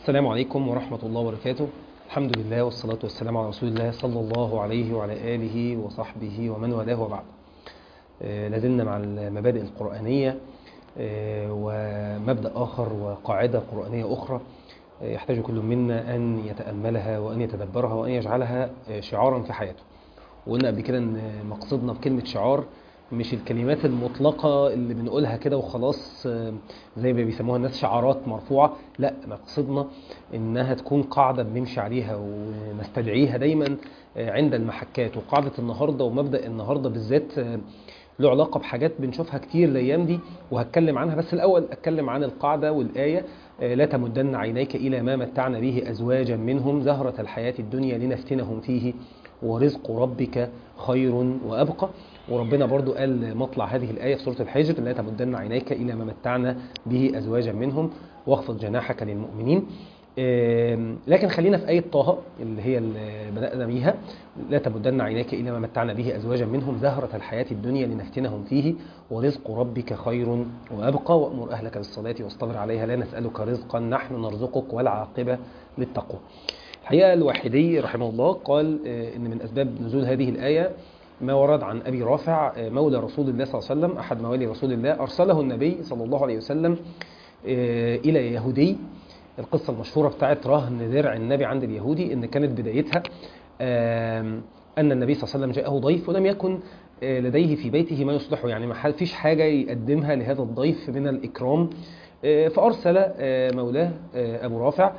السلام عليكم ورحمة الله وبركاته الحمد لله والصلاة والسلام على رسول الله صلى الله عليه وعلى آله وصحبه ومن والاه وبعد آه، لازلنا مع المبادئ القرآنية آه، ومبدأ آخر وقاعدة قرآنية أخرى آه، يحتاج كل منا أن يتأملها وأن يتدبرها وأن يجعلها آه، شعارا في حياته وقلنا قبل كده أن مقصدنا بكلمة شعار مش الكلمات المطلقة اللي بنقولها كده وخلاص آه، زي ما بيسموها الناس شعارات مرفوعة لا مقصدنا انها تكون قاعدة بنمشي عليها ونستدعيها دايما آه، عند المحكات وقاعدة النهاردة ومبدأ النهاردة بالذات آه، له علاقة بحاجات بنشوفها كتير الأيام دي وهتكلم عنها بس الأول أتكلم عن القاعدة والآية آه، لا تمدن عينيك إلى ما متعنا به أزواجا منهم زهرة الحياة الدنيا لنفتنهم فيه ورزق ربك خير وأبقى وربنا برضو قال مطلع هذه الآية في سورة الحجر لا تمدن عينيك إلى ما متعنا به أزواجا منهم واخفض جناحك للمؤمنين آم، لكن خلينا في آية طه اللي هي اللي بدأنا بيها لا تمدن عينيك إلى ما متعنا به أزواجا منهم زهرة الحياة الدنيا لنفتنهم فيه ورزق ربك خير وأبقى وأمر أهلك بالصلاة واصطبر عليها لا نسألك رزقا نحن نرزقك والعاقبة للتقوى الحقيقة الواحدي رحمه الله قال آه، إن من أسباب نزول هذه الآية ما ورد عن أبي رافع آه، مولى رسول الله صلى الله عليه وسلم أحد موالي رسول الله أرسله النبي صلى الله عليه وسلم آه، إلى يهودي القصة المشهورة بتاعت رهن درع النبي عند اليهودي إن كانت بدايتها آم، أن النبي صلى الله عليه وسلم جاءه ضيف ولم يكن آه، لديه في بيته ما يصلحه يعني ما حد- فيش حاجة يقدمها لهذا الضيف من الإكرام آه، فأرسل آه، مولاه آه، أبو رافع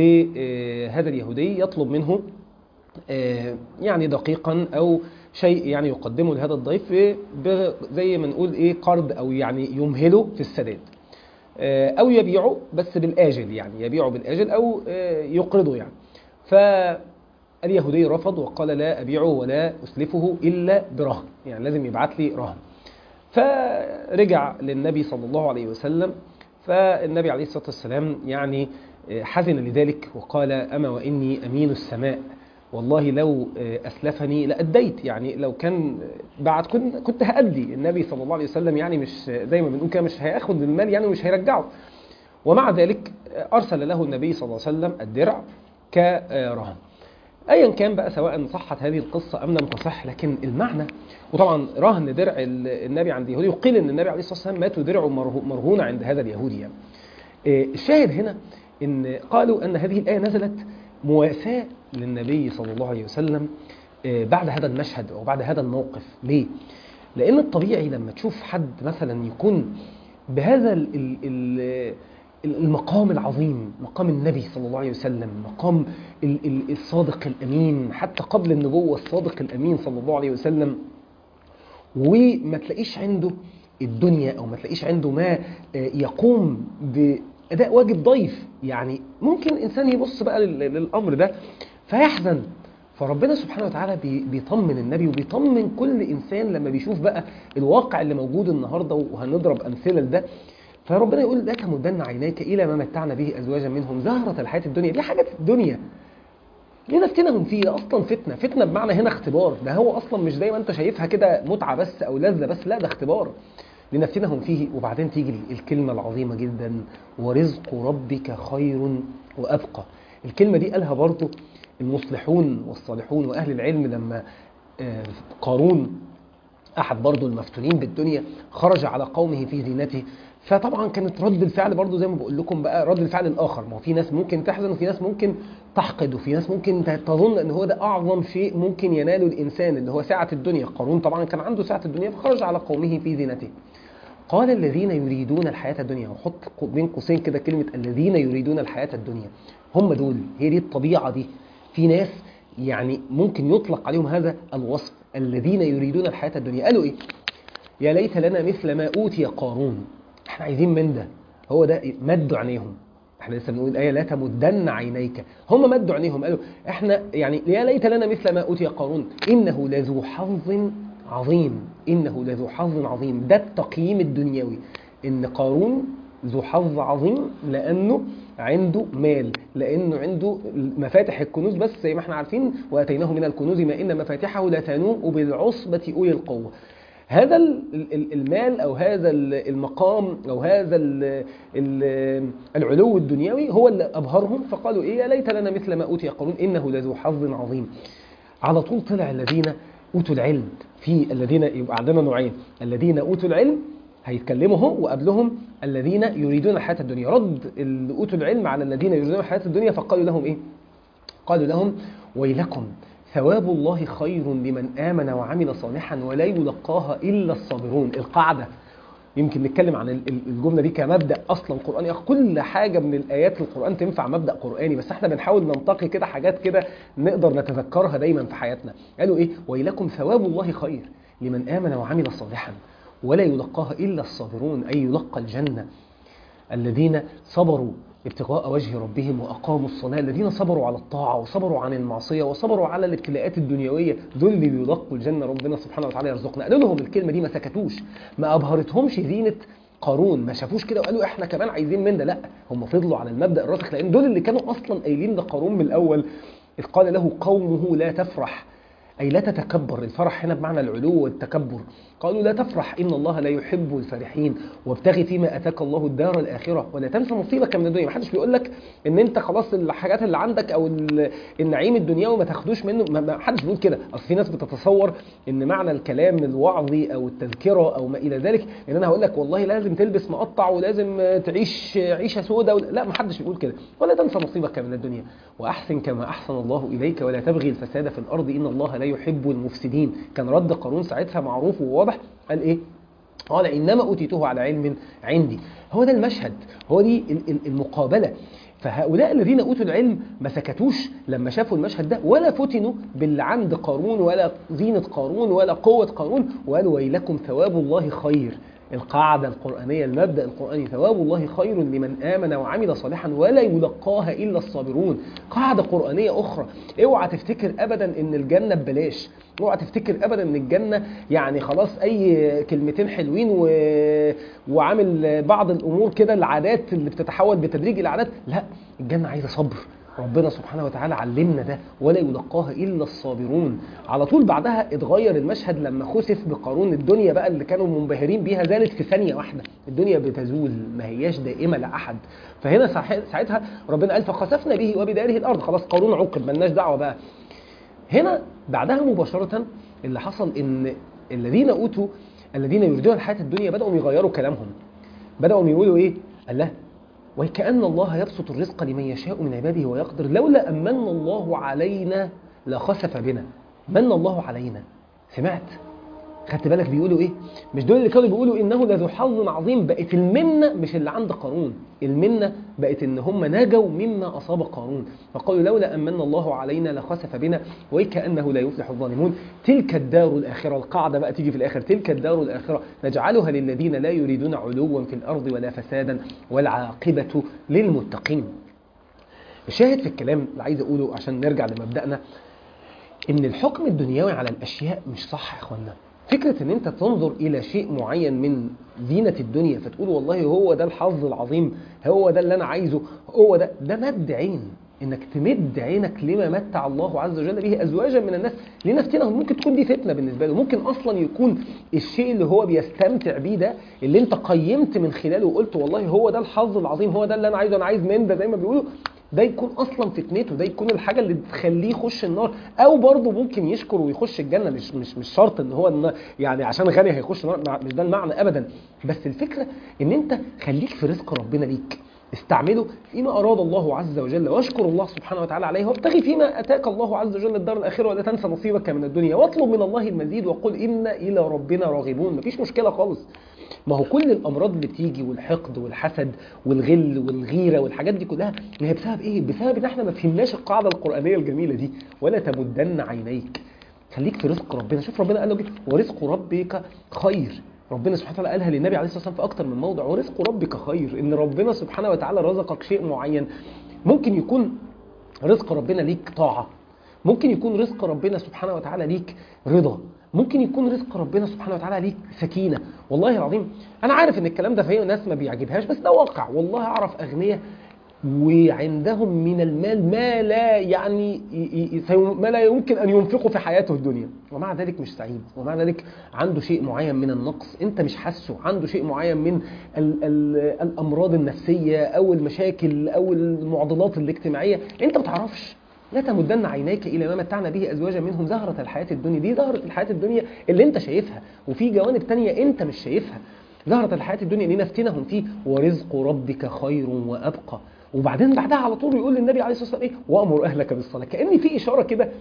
لهذا اليهودي يطلب منه آه، يعني دقيقا او شيء يعني يقدمه لهذا الضيف ب- زي ما نقول ايه قرض او يعني يمهله في السداد آه، او يبيعه بس بالاجل يعني يبيعه بالاجل او آه، يقرضه يعني فاليهودي رفض وقال لا ابيعه ولا اسلفه الا برهن يعني لازم يبعت لي رهن فرجع للنبي صلى الله عليه وسلم فالنبي عليه الصلاة والسلام يعني آه، حزن لذلك وقال أما وإني أمين السماء والله لو آه، أسلفني لأديت يعني لو كان بعد كنت كنت هأدي النبي صلى الله عليه وسلم يعني مش زي ما بنقول كده مش هياخد المال يعني ومش هيرجعه ومع ذلك آه، أرسل له النبي صلى الله عليه وسلم الدرع كرهن ايا كان بقى سواء صحت هذه القصه ام لم تصح لكن المعنى وطبعا رهن درع ال- النبي عند يهودي وقيل ان النبي عليه الصلاه والسلام مات ودرعه مرهو- مرهون عند هذا اليهودي يعني. آه، الشاهد هنا ان قالوا ان هذه الايه نزلت مواساه للنبي صلى الله عليه وسلم آه، بعد هذا المشهد او بعد هذا الموقف ليه؟ لان الطبيعي لما تشوف حد مثلا يكون بهذا ال ال ال المقام العظيم مقام النبي صلى الله عليه وسلم مقام ال- ال- الصادق الأمين حتى قبل النبوة الصادق الأمين صلى الله عليه وسلم وما تلاقيش عنده الدنيا أو ما تلاقيش عنده ما آه، يقوم بأداء واجب ضيف يعني ممكن إنسان يبص بقى لل- للأمر ده فيحزن فربنا سبحانه وتعالى بي- بيطمن النبي وبيطمن كل إنسان لما بيشوف بقى الواقع اللي موجود النهاردة وهنضرب أمثلة لده فربنا يقول لا تمدن عينيك الى ما متعنا به ازواجا منهم زهره الحياه الدنيا دي حاجه في الدنيا لنفتنهم فيه ده اصلا فتنه فتنه بمعنى هنا اختبار ده هو اصلا مش زي ما انت شايفها كده متعه بس او لذه بس لا ده اختبار لنفتنهم فيه وبعدين تيجي الكلمه العظيمه جدا ورزق ربك خير وابقى الكلمه دي قالها برضو المصلحون والصالحون واهل العلم لما آه، قارون احد برضو المفتونين بالدنيا خرج على قومه في زينته فطبعا كانت رد الفعل برضو زي ما بقول لكم بقى رد الفعل الاخر ما هو في ناس ممكن تحزن وفي ناس ممكن تحقد وفي ناس ممكن تظن ان هو ده اعظم شيء ممكن يناله الانسان اللي هو سعه الدنيا قارون طبعا كان عنده سعه الدنيا فخرج على قومه في زينته قال الذين يريدون الحياة الدنيا وحط بين قوسين كده كلمة الذين يريدون الحياة الدنيا هم دول هي دي الطبيعة دي في ناس يعني ممكن يطلق عليهم هذا الوصف الذين يريدون الحياة الدنيا قالوا ايه يا ليت لنا مثل ما أوتي قارون احنا عايزين من ده هو ده مدوا عينيهم احنا لسه بنقول الآية لا تمدن عينيك هم مدوا عينيهم قالوا احنا يعني يا ليت لنا مثل ما أوتي قارون إنه لذو حظ عظيم إنه لذو حظ عظيم ده التقييم الدنيوي إن قارون ذو حظ عظيم لأنه عنده مال لأنه عنده مفاتح الكنوز بس زي ما احنا عارفين وأتيناه من الكنوز ما إن مفاتحه لا تنوء بالعصبة أولي القوة هذا ال- ال- المال او هذا ال- المقام او هذا ال- ال- العلو الدنيوي هو اللي ابهرهم فقالوا ايه يا ليت لنا مثل ما اوتي قارون انه لذو حظ عظيم على طول طلع الذين اوتوا العلم في الذين يبقى عندنا نوعين الذين اوتوا العلم هيتكلموا هو وقبلهم الذين يريدون الحياه الدنيا رد اللي اوتوا العلم على الذين يريدون الحياه الدنيا فقالوا لهم ايه قالوا لهم ويلكم ثواب الله خير لمن آمن وعمل صالحا ولا يلقاها إلا الصابرون القاعدة يمكن نتكلم عن ال- ال- الجملة دي كمبدأ أصلا قرآني كل حاجة من الآيات القرآن تنفع مبدأ قرآني بس احنا بنحاول ننتقي كده حاجات كده نقدر نتذكرها دايما في حياتنا قالوا إيه ويلكم ثواب الله خير لمن آمن وعمل صالحا ولا يلقاها إلا الصابرون أي يلقى الجنة الذين صبروا ابتغاء وجه ربهم وأقاموا الصلاة الذين صبروا على الطاعة وصبروا عن المعصية وصبروا على الابتلاءات الدنيوية دول اللي بيلقوا الجنة ربنا سبحانه وتعالى يرزقنا قالوا لهم الكلمة دي ما سكتوش ما أبهرتهمش زينة قارون ما شافوش كده وقالوا احنا كمان عايزين من ده لا هم فضلوا على المبدأ الراسخ لأن دول اللي كانوا أصلا قايلين لقارون من الأول إذ قال له قومه لا تفرح أي لا تتكبر الفرح هنا بمعنى العلو والتكبر قالوا لا تفرح إن الله لا يحب الفرحين وابتغي فيما أتاك الله الدار الآخرة ولا تنسى نصيبك من الدنيا محدش بيقول لك إن أنت خلاص الحاجات اللي عندك أو ال- النعيم الدنيوي ما تاخدوش منه ما- ما حدش بيقول كده أصل في ناس بتتصور إن معنى الكلام الوعظي أو التذكرة أو ما إلى ذلك إن أنا هقول لك والله لازم تلبس مقطع ولازم تعيش عيشة سوداء ولا- لا ما حدش بيقول كده ولا تنسى نصيبك من الدنيا وأحسن كما أحسن الله إليك ولا تبغي الفساد في الأرض إن الله لا يحب المفسدين كان رد قارون ساعتها معروف وواضح قال إيه قال إنما أوتيته على علم عندي هو ده المشهد هو دي ال- ال- المقابلة فهؤلاء الذين أوتوا العلم ما سكتوش لما شافوا المشهد ده ولا فتنوا باللي عند قارون ولا زينة قارون ولا قوة قارون وقالوا ويلكم ثواب الله خير القاعدة القرآنية المبدأ القرآني ثواب الله خير لمن آمن وعمل صالحا ولا يلقاها إلا الصابرون قاعدة قرآنية أخرى اوعى تفتكر أبدا إن الجنة ببلاش اوعى تفتكر أبدا إن الجنة يعني خلاص أي كلمتين حلوين و... وعامل بعض الأمور كده العادات اللي بتتحول بتدريج إلى عادات لا الجنة عايزة صبر ربنا سبحانه وتعالى علمنا ده ولا يلقاها الا الصابرون على طول بعدها اتغير المشهد لما خسف بقارون الدنيا بقى اللي كانوا منبهرين بيها زالت في ثانيه واحده الدنيا بتزول ما هياش دائمه لاحد فهنا ساح- ساعتها ربنا قال فخسفنا به وبداره الارض خلاص قارون عوقب ملناش دعوه بقى هنا بعدها مباشرة اللي حصل ان الذين اوتوا الذين يريدون الحياة الدنيا بدأوا يغيروا كلامهم بدأوا يقولوا ايه الله وكأن الله يبسط الرزق لمن يشاء من عباده ويقدر لولا أمن الله علينا لخسف بنا من الله علينا سمعت خدت بالك بيقولوا ايه مش دول اللي كانوا بيقولوا انه لذو حظ عظيم بقت المنه مش اللي عند قارون المنه بقت ان هم نجوا مما اصاب قارون فقالوا لولا امن الله علينا لخسف بنا وكانه لا يفلح الظالمون تلك الدار الاخره القاعده بقى تيجي في الاخر تلك الدار الاخره نجعلها للذين لا يريدون علوا في الارض ولا فسادا والعاقبه للمتقين الشاهد في الكلام اللي عايز اقوله عشان نرجع لمبدأنا ان الحكم الدنيوي على الاشياء مش صح يا اخوانا فكرة ان انت تنظر الى شيء معين من زينة الدنيا فتقول والله هو ده الحظ العظيم هو ده اللي انا عايزه هو ده ده مد عين انك تمد عينك لما متع الله عز وجل به ازواجا من الناس لنفتنهم ممكن تكون دي فتنه بالنسبه له ممكن اصلا يكون الشيء اللي هو بيستمتع بيه ده اللي انت قيمت من خلاله وقلت والله هو ده الحظ العظيم هو ده اللي انا عايزه انا عايز من ده زي ما بيقولوا ده يكون اصلا فتنته ده يكون الحاجه اللي تخليه يخش النار او برضه ممكن يشكر ويخش الجنه مش مش مش شرط ان هو إن يعني عشان غني هيخش النار مع- مش ده المعنى ابدا بس الفكره ان انت خليك في رزق ربنا ليك استعمله فيما أراد الله عز وجل واشكر الله سبحانه وتعالى عليه وابتغي فيما أتاك الله عز وجل الدار الآخرة ولا تنسى نصيبك من الدنيا واطلب من الله المزيد وقل إنا إلى ربنا راغبون مفيش مشكلة خالص ما هو كل الأمراض اللي بتيجي والحقد والحسد والغل والغيرة والحاجات دي كلها ما هي بسبب إيه؟ بسبب إن إحنا ما فهمناش القاعدة القرآنية الجميلة دي ولا تمدن عينيك خليك في رزق ربنا شوف ربنا قال له كده ورزق ربك خير ربنا سبحانه وتعالى قالها للنبي عليه الصلاه والسلام في اكتر من موضع ورزق ربك خير ان ربنا سبحانه وتعالى رزقك شيء معين ممكن يكون رزق ربنا ليك طاعه ممكن يكون رزق ربنا سبحانه وتعالى ليك رضا ممكن يكون رزق ربنا سبحانه وتعالى ليك سكينه والله العظيم انا عارف ان الكلام ده في ناس ما بيعجبهاش بس ده واقع والله اعرف اغنياء وعندهم من المال ما لا يعني ما لا يمكن ان ينفقه في حياته الدنيا ومع ذلك مش سعيد ومع ذلك عنده شيء معين من النقص انت مش حاسه عنده شيء معين من ال ال الامراض النفسيه او المشاكل او المعضلات الاجتماعيه انت ما تعرفش لا تمدن عينيك الى ما متعنا به ازواجا منهم زهره الحياه الدنيا دي زهره الحياه الدنيا اللي انت شايفها وفي جوانب تانية انت مش شايفها زهره الحياه الدنيا لنفتنهم فيه ورزق ربك خير وابقى وبعدين بعدها على طول يقول للنبي عليه الصلاه والسلام ايه وامر اهلك بالصلاه كان في اشاره كده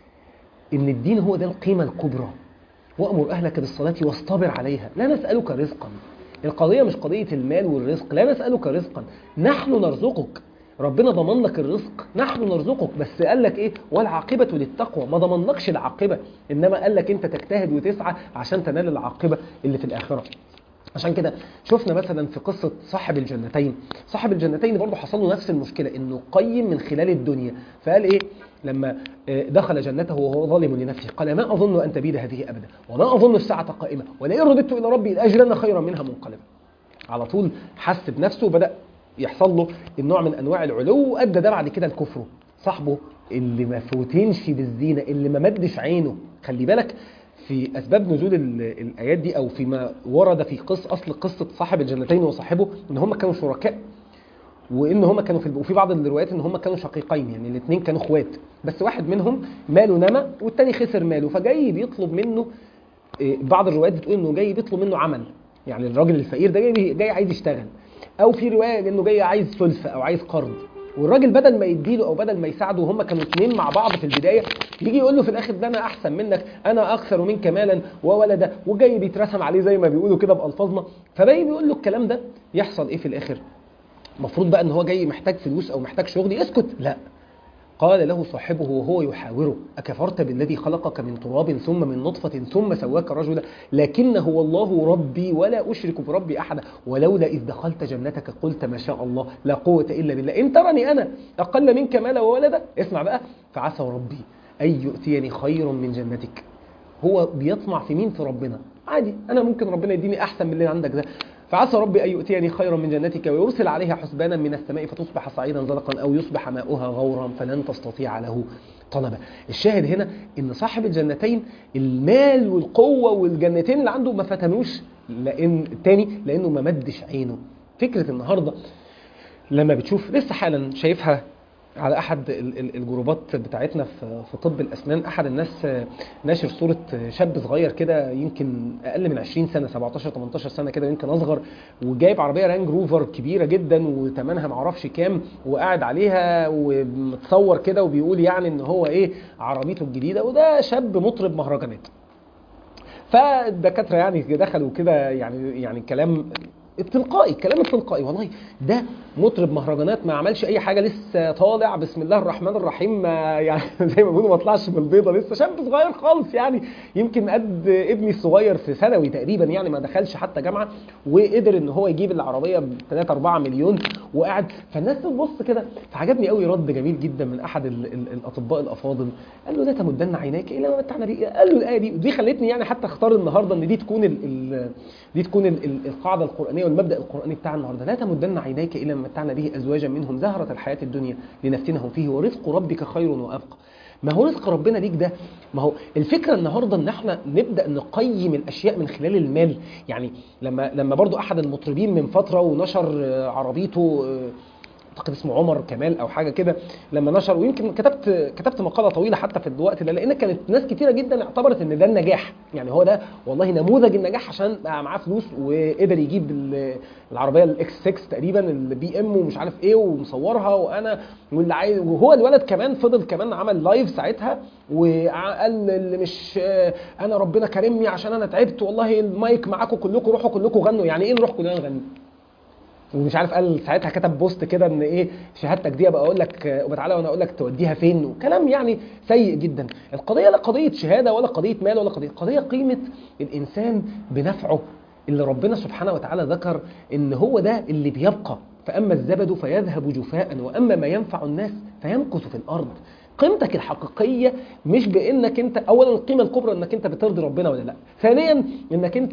ان الدين هو ده القيمه الكبرى وامر اهلك بالصلاه واصطبر عليها لا نسالك رزقا القضيه مش قضيه المال والرزق لا نسالك رزقا نحن نرزقك ربنا ضمن لك الرزق نحن نرزقك بس قال لك ايه والعاقبه للتقوى ما ضمنلكش العاقبه انما قال لك انت تجتهد وتسعى عشان تنال العاقبه اللي في الاخره عشان كده شفنا مثلا في قصة صاحب الجنتين صاحب الجنتين برضه حصل له نفس المشكلة انه قيم من خلال الدنيا فقال ايه لما دخل جنته وهو ظالم لنفسه قال ما أظن أن تبيد هذه أبدا وما أظن الساعة قائمة ولئن رددت إلى ربي لأجدن خيرا منها منقلبا على طول حس بنفسه وبدأ يحصل له النوع من أنواع العلو وأدى ده بعد كده لكفره صاحبه اللي ما فوتنش بالزينة اللي ما مدش عينه خلي بالك في اسباب نزول الايات دي او فيما ورد في قص اصل قصه صاحب الجنتين وصاحبه ان هم كانوا شركاء وان هم كانوا في وفي بعض الروايات ان هم كانوا شقيقين يعني الاثنين كانوا اخوات بس واحد منهم ماله نما والتاني خسر ماله فجاي بيطلب منه بعض الروايات بتقول انه جاي بيطلب منه عمل يعني الراجل الفقير ده جاي جاي عايز يشتغل او في روايه انه جاي عايز سلفه او عايز قرض والراجل بدل ما يديله او بدل ما يساعده وهم كانوا اثنين مع بعض في البدايه يجي يقول له في الاخر ده انا احسن منك انا اكثر منك مالا وولدا وجاي بيترسم عليه زي ما بيقولوا كده بالفاظنا فباقي بيقول له الكلام ده يحصل ايه في الاخر المفروض بقى ان هو جاي محتاج فلوس او محتاج شغل يسكت لا قال له صاحبه وهو يحاوره أكفرت بالذي خلقك من تراب ثم من نطفة ثم سواك رجلا لكن هو الله ربي ولا أشرك بربي أحدا ولولا إذ دخلت جنتك قلت ما شاء الله لا قوة إلا بالله إن ترني أنا أقل منك مالا وولدا اسمع بقى فعسى ربي أن يؤتيني خير من جنتك هو بيطمع في مين في ربنا عادي أنا ممكن ربنا يديني أحسن من اللي عندك ده فعسى ربي أن يؤتيني خيرا من جنتك ويرسل عليها حسبانا من السماء فتصبح صعيدا زلقا أو يصبح ماؤها غورا فلن تستطيع له طلبا الشاهد هنا ان صاحب الجنتين المال والقوة والجنتين اللي عنده ما فتنوش لأن التاني لأنه ما مدش عينه فكرة النهاردة لما بتشوف لسه حالا شايفها على احد الجروبات بتاعتنا في طب الاسنان احد الناس ناشر صوره شاب صغير كده يمكن اقل من 20 سنه 17 18 سنه كده يمكن اصغر وجايب عربيه رانج روفر كبيره جدا وثمنها معرفش كام وقاعد عليها ومتصور كده وبيقول يعني ان هو ايه عربيته الجديده وده شاب مطرب مهرجانات فالدكاتره يعني دخلوا كده يعني يعني كلام التلقائي الكلام التلقائي والله ده مطرب مهرجانات ما عملش اي حاجه لسه طالع بسم الله الرحمن الرحيم ما يعني زي ما بيقولوا ما طلعش من البيضه لسه شاب صغير خالص يعني يمكن قد ابني الصغير في ثانوي تقريبا يعني ما دخلش حتى جامعه وقدر ان هو يجيب العربيه ب 3 4 مليون وقاعد فالناس تبص كده فعجبني قوي رد جميل جدا من احد ال ال الاطباء الافاضل قال له لا تمدن عينيك الى ما متعنا به قال له الايه دي دي خلتني يعني حتى اختار النهارده ان دي تكون ال ال دي تكون ال ال القاعده القرانيه والمبدا القراني بتاع النهارده لا تمدن عينيك الى ما متعنا به ازواجا منهم زهره الحياه الدنيا لنفتنهم فيه ورزق ربك خير وابقى ما هو رزق ربنا ليك ده ما هو الفكره النهارده ان احنا نبدا نقيم الاشياء من خلال المال يعني لما لما برضو احد المطربين من فتره ونشر عربيته اعتقد اسمه عمر كمال او حاجه كده لما نشر ويمكن كتبت كتبت مقاله طويله حتى في الوقت ده لان كانت ناس كتيره جدا اعتبرت ان ده النجاح يعني هو ده والله نموذج النجاح عشان بقى معاه فلوس وقدر يجيب العربيه الاكس 6 تقريبا البي ام ومش عارف ايه ومصورها وانا واللي عايز وهو الولد كمان فضل كمان عمل لايف ساعتها وقال اللي مش انا ربنا كرمني عشان انا تعبت والله المايك معاكم كلكم روحوا كلكم غنوا يعني ايه نروح كلنا نغني ومش عارف قال ساعتها كتب بوست كده ان ايه شهادتك دي ابقى اقول لك وتعالى وانا اقول لك توديها فين وكلام يعني سيء جدا القضيه لا قضيه شهاده ولا قضيه مال ولا قضيه قضيه قيمه الانسان بنفعه اللي ربنا سبحانه وتعالى ذكر ان هو ده اللي بيبقى فاما الزبد فيذهب جفاء واما ما ينفع الناس فيمكث في الارض قيمتك الحقيقيه مش بانك انت اولا القيمه الكبرى انك انت بترضي ربنا ولا لا ثانيا انك انت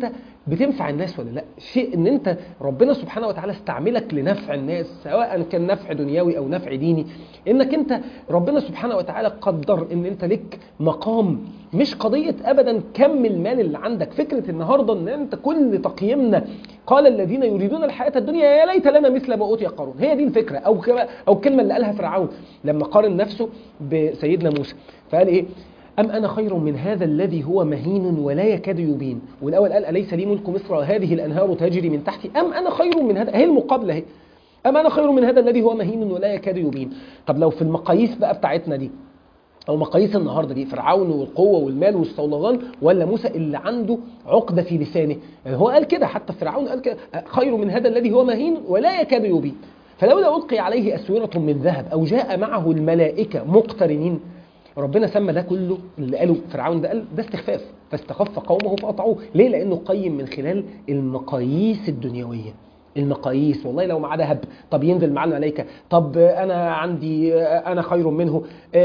بتنفع الناس ولا لا شيء ان انت ربنا سبحانه وتعالى استعملك لنفع الناس سواء كان نفع دنيوي او نفع ديني انك انت ربنا سبحانه وتعالى قدر ان انت لك مقام مش قضية ابدا كم المال اللي عندك فكرة النهاردة ان انت كل تقييمنا قال الذين يريدون الحياة الدنيا يا ليت لنا مثل ما اوتي قارون هي دي الفكرة او او الكلمة اللي قالها فرعون لما قارن نفسه بسيدنا موسى فقال ايه أم أنا خير من هذا الذي هو مهين ولا يكاد يبين والأول قال أليس لي ملك مصر وهذه الأنهار تجري من تحتي أم أنا خير من هذا هي المقابلة هي أم أنا خير من هذا الذي هو مهين ولا يكاد يبين طب لو في المقاييس بقى بتاعتنا دي أو مقاييس النهاردة دي فرعون والقوة والمال والصولغان ولا موسى اللي عنده عقدة في لسانه يعني هو قال كده حتى فرعون قال كده خير من هذا الذي هو مهين ولا يكاد يبين فلولا ألقي عليه أسورة من ذهب أو جاء معه الملائكة مقترنين ربنا سمى ده كله اللي قاله فرعون ده قال ده استخفاف فاستخف قومه فقطعوه ليه لانه قيم من خلال المقاييس الدنيويه المقاييس والله لو معاه ذهب طب ينزل معاه الملائكه طب انا عندي انا خير منه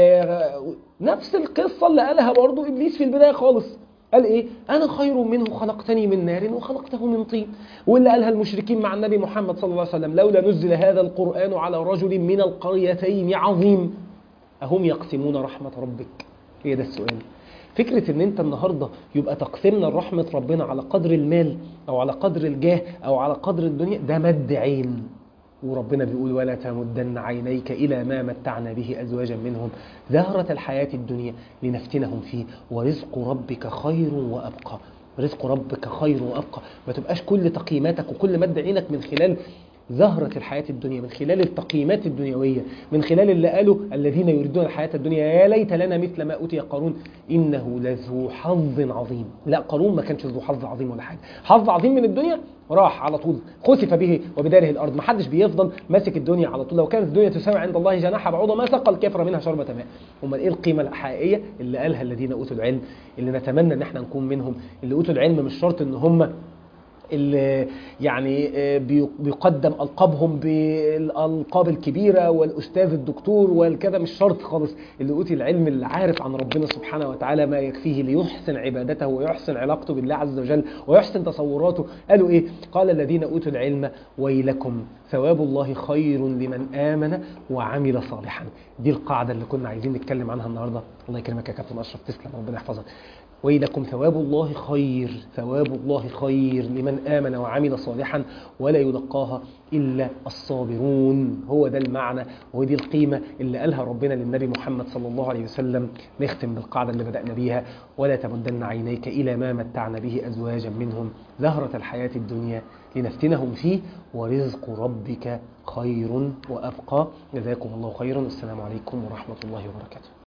نفس القصه اللي قالها برضه ابليس في البدايه خالص قال ايه انا خير منه خلقتني من نار وخلقته من طين واللي قالها المشركين مع النبي محمد صلى الله عليه وسلم لولا نزل هذا القران على رجل من القريتين عظيم أهم يقسمون رحمة ربك هي ده السؤال فكرة ان انت النهاردة يبقى تقسيمنا رحمة ربنا على قدر المال او على قدر الجاه او على قدر الدنيا ده مد عين وربنا بيقول ولا تمدن عينيك إلى ما متعنا به أزواجا منهم زهرة الحياة الدنيا لنفتنهم فيه ورزق ربك خير وأبقى رزق ربك خير وأبقى ما تبقاش كل تقييماتك وكل مد عينك من خلال زهرة الحياة الدنيا من خلال التقييمات الدنيوية من خلال اللي قالوا الذين يريدون الحياة الدنيا يا ليت لنا مثل ما أوتي قارون إنه لذو حظ عظيم لا قارون ما كانش ذو حظ عظيم ولا حاجة حظ عظيم من الدنيا راح على طول خسف به وبداره الأرض ما حدش بيفضل ماسك الدنيا على طول لو كانت الدنيا تساوي عند الله جناح بعوضة ما سقى الكافر منها شربة ماء امال ايه القيمة الحقيقية اللي قالها الذين أوتوا العلم اللي نتمنى ان احنا نكون منهم اللي أوتوا العلم مش شرط ان هم اللي يعني بيقدم ألقابهم بالألقاب الكبيرة والأستاذ الدكتور والكذا مش شرط خالص اللي أوتي العلم اللي عارف عن ربنا سبحانه وتعالى ما يكفيه ليحسن عبادته ويحسن علاقته بالله عز وجل ويحسن تصوراته قالوا إيه قال الذين أوتوا العلم ويلكم ثواب الله خير لمن آمن وعمل صالحا دي القاعدة اللي كنا عايزين نتكلم عنها النهاردة الله يكرمك يا كابتن أشرف تسلم ربنا يحفظك ويلكم ثواب الله خير ثواب الله خير لمن آمن وعمل صالحا ولا يلقاها إلا الصابرون هو ده المعنى وهي القيمة اللي قالها ربنا للنبي محمد صلى الله عليه وسلم نختم بالقاعدة اللي بدأنا بيها ولا تمدن عينيك إلى ما متعنا به أزواجا منهم زهرة الحياة الدنيا لنفتنهم فيه ورزق ربك خير وأبقى جزاكم الله خيرا السلام عليكم ورحمة الله وبركاته